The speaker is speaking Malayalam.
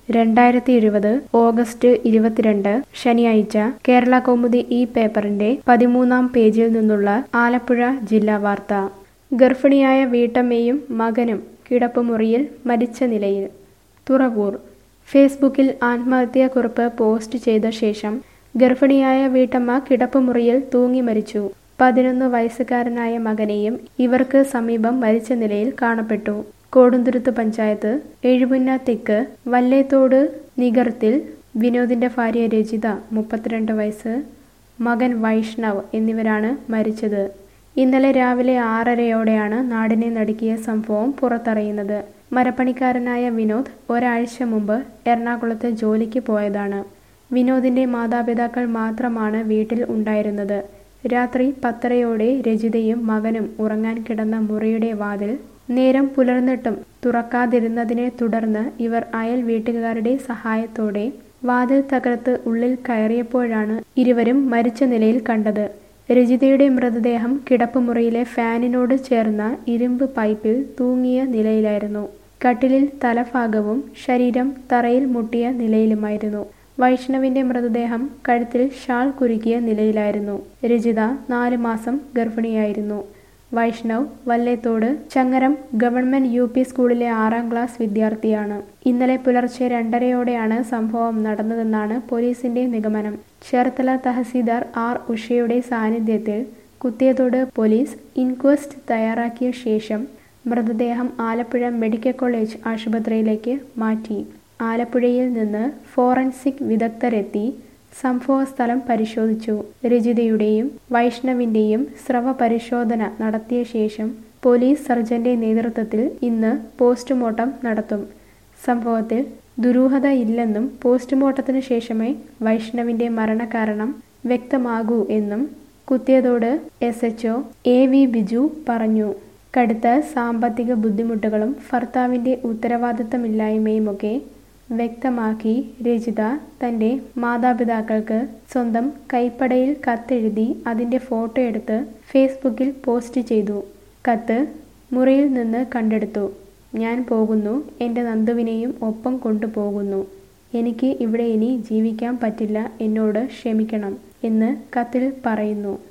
രണ്ടായിരത്തി ഇരുപത് ഓഗസ്റ്റ് ഇരുപത്തിരണ്ട് ശനിയാഴ്ച കേരള കൗമുദി ഈ പേപ്പറിന്റെ പതിമൂന്നാം പേജിൽ നിന്നുള്ള ആലപ്പുഴ ജില്ലാ വാർത്ത ഗർഭിണിയായ വീട്ടമ്മയും മകനും കിടപ്പുമുറിയിൽ മരിച്ച നിലയിൽ തുറവൂർ ഫേസ്ബുക്കിൽ ആത്മഹത്യാക്കുറിപ്പ് പോസ്റ്റ് ചെയ്ത ശേഷം ഗർഭിണിയായ വീട്ടമ്മ കിടപ്പുമുറിയിൽ തൂങ്ങി മരിച്ചു പതിനൊന്ന് വയസ്സുകാരനായ മകനെയും ഇവർക്ക് സമീപം മരിച്ച നിലയിൽ കാണപ്പെട്ടു കോടുന്തുരുത്ത് പഞ്ചായത്ത് എഴുപുന്ന തെക്ക് വല്ലേത്തോട് നിഗർത്തിൽ വിനോദിന്റെ ഭാര്യ രജിത മുപ്പത്തിരണ്ട് വയസ്സ് മകൻ വൈഷ്ണവ് എന്നിവരാണ് മരിച്ചത് ഇന്നലെ രാവിലെ ആറരയോടെയാണ് നാടിനെ നടുക്കിയ സംഭവം പുറത്തറിയുന്നത് മരപ്പണിക്കാരനായ വിനോദ് ഒരാഴ്ച മുമ്പ് എറണാകുളത്ത് ജോലിക്ക് പോയതാണ് വിനോദിന്റെ മാതാപിതാക്കൾ മാത്രമാണ് വീട്ടിൽ ഉണ്ടായിരുന്നത് രാത്രി പത്തരയോടെ രജിതയും മകനും ഉറങ്ങാൻ കിടന്ന മുറിയുടെ വാതിൽ നേരം പുലർന്നിട്ടും തുറക്കാതിരുന്നതിനെ തുടർന്ന് ഇവർ അയൽ വീട്ടുകാരുടെ സഹായത്തോടെ വാതിൽ തകർത്ത് ഉള്ളിൽ കയറിയപ്പോഴാണ് ഇരുവരും മരിച്ച നിലയിൽ കണ്ടത് രജിതയുടെ മൃതദേഹം കിടപ്പുമുറിയിലെ ഫാനിനോട് ചേർന്ന ഇരുമ്പ് പൈപ്പിൽ തൂങ്ങിയ നിലയിലായിരുന്നു കട്ടിലിൽ തലഭാഗവും ശരീരം തറയിൽ മുട്ടിയ നിലയിലുമായിരുന്നു വൈഷ്ണവിന്റെ മൃതദേഹം കഴുത്തിൽ ഷാൾ കുരുക്കിയ നിലയിലായിരുന്നു രജിത നാല് മാസം ഗർഭിണിയായിരുന്നു Vaishnav Vallethode Changaram government U P സ്കൂളിലെ ആറാം ക്ലാസ് വിദ്യാർത്ഥിയാണ് ഇന്നലെ പുലർച്ചെ രണ്ടരയോടെയാണ് സംഭവം നടന്നതെന്നാണ് പോലീസിന്റെ നിഗമനം ചേർത്തല തഹസീൽദാർ ആർ ഉഷയുടെ സാന്നിധ്യത്തിൽ കുത്തിയതോട് പോലീസ് ഇൻക്വസ്റ്റ് തയ്യാറാക്കിയ ശേഷം മൃതദേഹം ആലപ്പുഴ മെഡിക്കൽ കോളേജ് ആശുപത്രിയിലേക്ക് മാറ്റി ആലപ്പുഴയിൽ നിന്ന് ഫോറൻസിക് വിദഗ്ധരെത്തി സംഭവസ്ഥലം പരിശോധിച്ചു രജിതയുടെയും വൈഷ്ണവിന്റെയും സ്രവ പരിശോധന നടത്തിയ ശേഷം പോലീസ് സർജന്റെ നേതൃത്വത്തിൽ ഇന്ന് പോസ്റ്റ്മോർട്ടം നടത്തും സംഭവത്തിൽ ദുരൂഹത ഇല്ലെന്നും പോസ്റ്റ്മോർട്ടത്തിന് ശേഷമേ വൈഷ്ണവിന്റെ മരണകാരണം വ്യക്തമാകൂ എന്നും Kuthiyathode S H A V Biju പറഞ്ഞു കടുത്ത സാമ്പത്തിക ബുദ്ധിമുട്ടുകളും ഭർത്താവിന്റെ ഉത്തരവാദിത്തമില്ലായ്മയുമൊക്കെ വ്യക്തമാക്കി രജിത തന്റെ മാതാപിതാക്കൾക്ക് സ്വന്തം കൈപ്പടയിൽ കത്തെഴുതി അതിന്റെ ഫോട്ടോ എടുത്ത് ഫേസ്ബുക്കിൽ പോസ്റ്റ് ചെയ്തു കത്ത് മുറിയിൽ നിന്ന് കണ്ടെടുത്തു ഞാൻ പോകുന്നു എൻ്റെ നന്ദുവിനെയും ഒപ്പം കൊണ്ടുപോകുന്നു എനിക്ക് ഇവിടെ ഇനി ജീവിക്കാൻ പറ്റില്ല എന്നോട് ക്ഷമിക്കണം എന്ന് കത്തിൽ പറയുന്നു